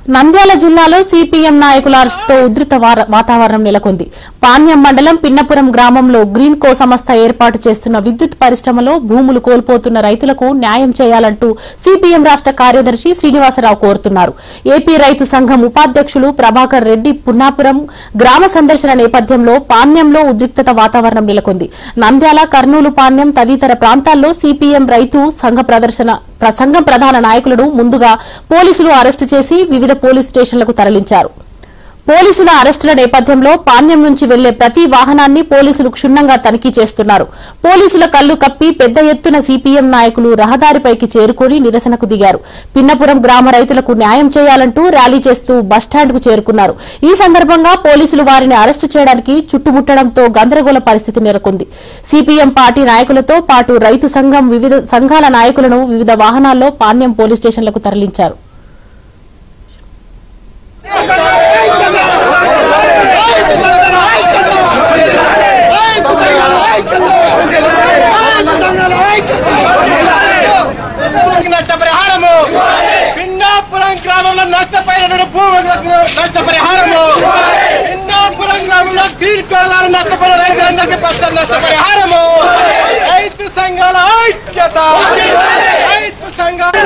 నంద్యాల జిల్లాలో సిపిఎం నాయకుల అరెస్టుతో ఉధృత వార- వాతావరణం నెలకొంది పాణ్యం మండలం పిన్నపురం గ్రామంలో గ్రీన్ కో సంస్థ ఏర్పాటు చేస్తున్న విద్యుత్ పరిశ్రమలో భూములు కోల్పోతున్న రైతులకు న్యాయం చేయాలంటూ సిపిఎం రాష్ట్ర కార్యదర్శి శ్రీనివాసరావు కోరుతున్నారు ఏపీ రైతు సంఘం ఉపాధ్యక్షులు ప్రభాకర్ రెడ్డి పున్నాపురం గ్రామ సందర్శన నేపథ్యంలో పాణ్యంలో ఉద్రిక్తత వాతావరణం నెలకొంది నంద్యాల కర్నూలు పాణ్యం తదితర ప్రాంతాల్లో సిపిఎం రైతు సంఘ ప్రదర్శన ప్ర- సంఘం ప్రధాన నాయకులను ముందుగా పోలీసులు అరెస్టు చేసి వివిధ పోలీస్ స్టేషన్లకు తరలించారు పోలీసుల అరెస్టుల నేపథ్యంలో పాణ్యం నుంచి వెళ్లే ప్రతి వాహనాన్ని పోలీసులు క్షుణ్ణంగా తనిఖీ చేస్తున్నారు పోలీసుల కళ్లు కప్పి పెద్ద ఎత్తున సిపిఎం నాయకులు రహదారిపైకి చేరుకుని నిరసనకు దిగారు పిన్నపురం గ్రామ రైతులకు న్యాయం చేయాలంటూ ర్యాలీ చేస్తూ బస్టాండ్కు చేరుకున్నారు ఈ సందర్భంగా పోలీసులు వారిని అరెస్టు చేయడానికి చుట్టుముట్టడంతో గందరగోళ పరిస్థితి నెలకొంది సిపిఎం పార్టీ నాయకులతో పాటు రైతు సంఘం వివిధ సంఘాల నాయకులను వివిధ వాహనాల్లో పాణ్యం పోలీస్ స్టేషన్లకు తరలించారు నష్టపరిహారము పిన్నాపురం గ్రామంలో నష్టపోయిన భూములకు నష్టపరిహారము పిన్నాపురం గ్రామంలో తీర్కోలాలు నష్టపోయిన రైతులందరికీ పెద్ద నష్టపరిహారము రైతు సంఘాల ఐక్యత రైతు సంఘాల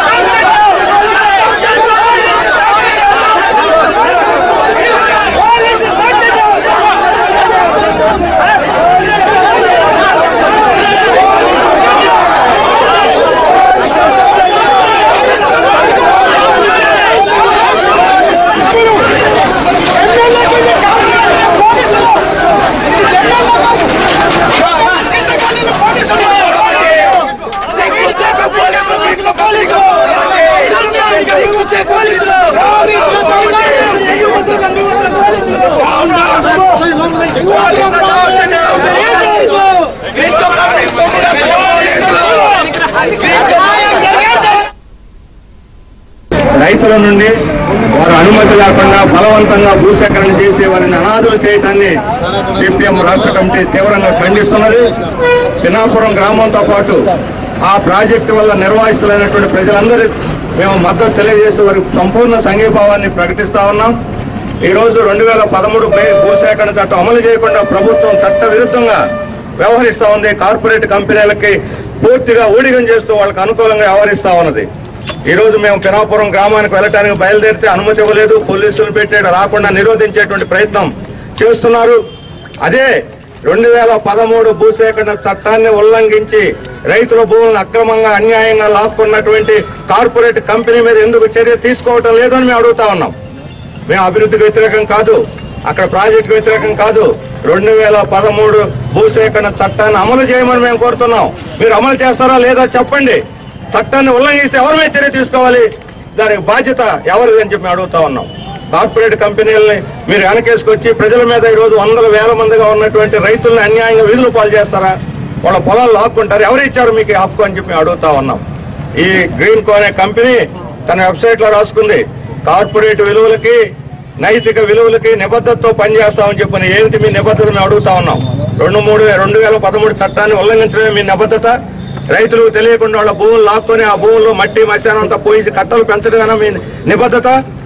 రైతుల నుండి వారు అనుమతి లేకుండా బలవంతంగా భూసేకరణ చేసి వారిని అనాథులు చేయటాన్ని సిపిఎం రాష్ట్ర కమిటీ తీవ్రంగా ఖండిస్తున్నది పినాపురం గ్రామంతో పాటు ఆ ప్రాజెక్టు వల్ల నిర్వాసితులైనటువంటి ప్రజలందరి మేము మద్దతు తెలియజేసి వారి సంపూర్ణ సంఘీభావాన్ని ప్రకటిస్తా ఉన్నాం ఈ రోజు రెండు వేల పదమూడు భూసేకరణ చట్టం అమలు చేయకుండా ప్రభుత్వం చట్ట విరుద్ధంగా వ్యవహరిస్తా ఉంది కార్పొరేట్ కంపెనీలకి పూర్తిగా ఊడిగం చేస్తూ వాళ్ళకి అనుకూలంగా వ్యవహరిస్తా ఉన్నది ఈ రోజు మేము పినాపురం గ్రామానికి వెళ్ళటానికి బయలుదేరితే అనుమతి ఇవ్వలేదు పోలీసులు పెట్టాడు రాకుండా నిరోధించేటువంటి ప్రయత్నం చేస్తున్నారు అదే రెండు వేల పదమూడు భూసేకరణ చట్టాన్ని ఉల్లంఘించి రైతుల భూములను అక్రమంగా అన్యాయంగా లాక్కున్నటువంటి కార్పొరేట్ కంపెనీ మీద ఎందుకు చర్య తీసుకోవటం లేదని మేము అడుగుతా ఉన్నాం మేము అభివృద్ధికి వ్యతిరేకం కాదు అక్కడ ప్రాజెక్టుకి వ్యతిరేకం కాదు రెండు వేల పదమూడు భూసేకరణ చట్టాన్ని అమలు చేయమని మేము కోరుతున్నాం మీరు అమలు చేస్తారా లేదా చెప్పండి చట్టాన్ని ఉల్లంఘిస్తే ఎవరి మీద చర్య తీసుకోవాలి దానికి బాధ్యత ఎవరిది అని చెప్పి మేము అడుగుతా ఉన్నాం కార్పొరేట్ కంపెనీలని మీరు వెనకేసుకొచ్చి ప్రజల మీద ఈరోజు వందల వేల మందిగా ఉన్నటువంటి రైతుల్ని అన్యాయంగా వీధులు పాలు చేస్తారా వాళ్ళ పొలాలు లాక్కుంటారు ఎవరు ఇచ్చారు మీకు ఈ హక్కు అని చెప్పి మేము అడుగుతా ఉన్నాం ఈ గ్రీన్ కో అనే కంపెనీ తన వెబ్సైట్ లో రాసుకుంది కార్పొరేట్ విలువలకి నైతిక విలువలకి నిబద్ధతతో పనిచేస్తామని చెప్పని ఏంటి మీ నిబద్ధత మేము అడుగుతా ఉన్నాం రెండు మూడు రెండు వేల పదమూడు చట్టాన్ని ఉల్లంఘించడమే మీ నిబద్ధత రైతులకు తెలియకుండా వాళ్ళ భూములు లాక్కొని ఆ భూముల్లో మట్టి మశానం అంతా పోయి కట్టలు పెంచడమేనా మీ నిబద్ధత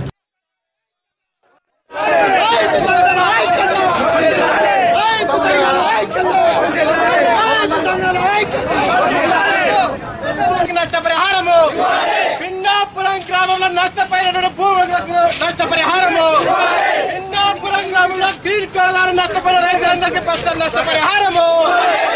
నష్టపరిహారము పిన్నాపురం గ్రామంలో నష్టపోయిన భూములకు నష్టపరిహారము పిన్నాపురం గ్రామంలో తీర్కోలాలు నష్టపోయిన రైతులందరికీ పెద్ద నష్టపరిహారము